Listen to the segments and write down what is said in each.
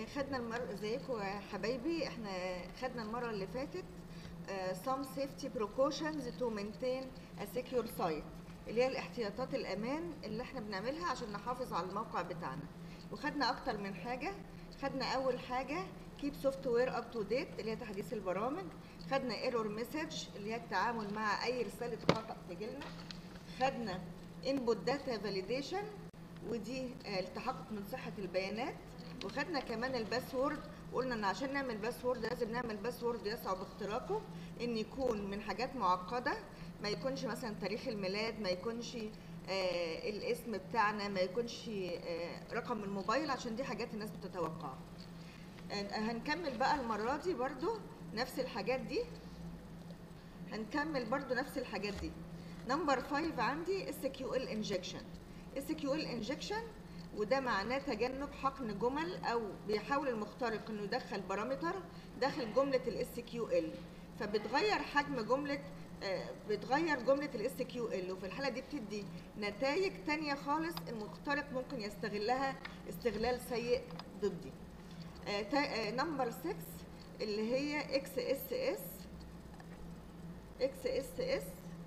خدنا المرة ازيكم يا حبايبي احنا خدنا المرة اللي فاتت آه، some safety precautions to maintain a secure site اللي هي الاحتياطات الأمان اللي احنا بنعملها عشان نحافظ على الموقع بتاعنا وخدنا أكتر من حاجة خدنا أول حاجة keep software up to date اللي هي تحديث البرامج خدنا error message اللي هي التعامل مع أي رسالة خطأ تجيلنا خدنا input data validation ودي آه، التحقق من صحة البيانات وخدنا كمان الباسورد قلنا ان عشان نعمل باسورد لازم نعمل باسورد يصعب اختراقه ان يكون من حاجات معقدة ما يكونش مثلا تاريخ الميلاد ما يكونش آه الاسم بتاعنا ما يكونش آه رقم الموبايل عشان دي حاجات الناس بتتوقعها آه، هنكمل بقى المرة دي برضو نفس الحاجات دي هنكمل برضو نفس الحاجات دي نمبر 5 عندي اس كيو ال انجكشن اس كيو ال انجكشن وده معناه تجنب حقن جمل او بيحاول المخترق انه يدخل بارامتر داخل جمله الاس كيو ال فبتغير حجم جمله آه، بتغير جمله الاس كيو ال وفي الحاله دي بتدي نتائج تانية خالص المخترق ممكن يستغلها استغلال سيء ضدي نمبر 6 اللي هي اكس اس اس اكس اس اس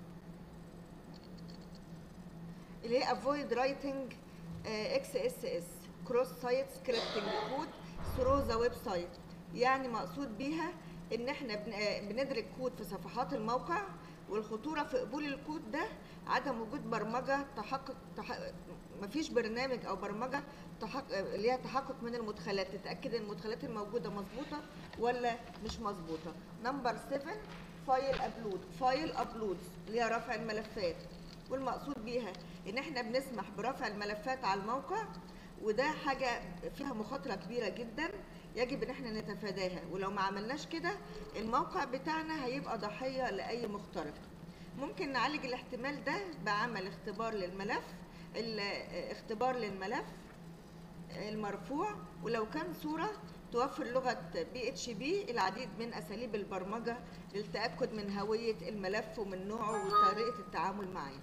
اللي هي avoid writing اكس اس اس cross site scripting code through the website يعني مقصود بيها ان احنا بن- آه، بندرج كود في صفحات الموقع والخطوره في قبول الكود ده عدم وجود برمجه تحقق تح... مفيش برنامج او برمجه تحقق اللي هي تحقق من المدخلات تتاكد ان المدخلات الموجوده مظبوطه ولا مش مظبوطه نمبر 7 فايل ابلود فايل ابلود اللي هي رفع الملفات والمقصود بيها ان احنا بنسمح برفع الملفات على الموقع وده حاجه فيها مخاطره كبيره جدا يجب ان احنا نتفاداها ولو ما عملناش كده الموقع بتاعنا هيبقى ضحيه لاي مخترق ممكن نعالج الاحتمال ده بعمل اختبار للملف ال- اختبار للملف المرفوع ولو كان صورة توفر لغة بي اتش بي العديد من أساليب البرمجة للتأكد من هوية الملف ومن نوعه وطريقة التعامل معاه.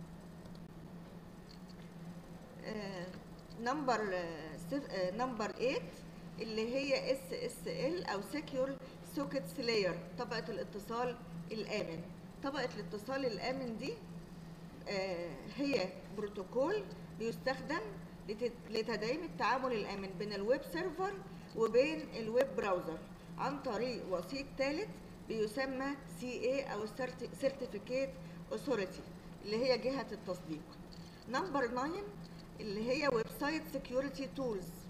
نمبر نمبر 8 اللي هي اس اس ال او سكيور سوكيتس لاير طبقة الاتصال الآمن. طبقة الاتصال الآمن دي آه، هي بروتوكول بيستخدم لت- لتدعيم التعامل الآمن بين الويب سيرفر وبين الويب براوزر عن طريق وسيط ثالث بيسمى CA أو Certificate Authority اللي هي جهة التصديق. نمبر 9 اللي هي ويب سايت سكيورتي تولز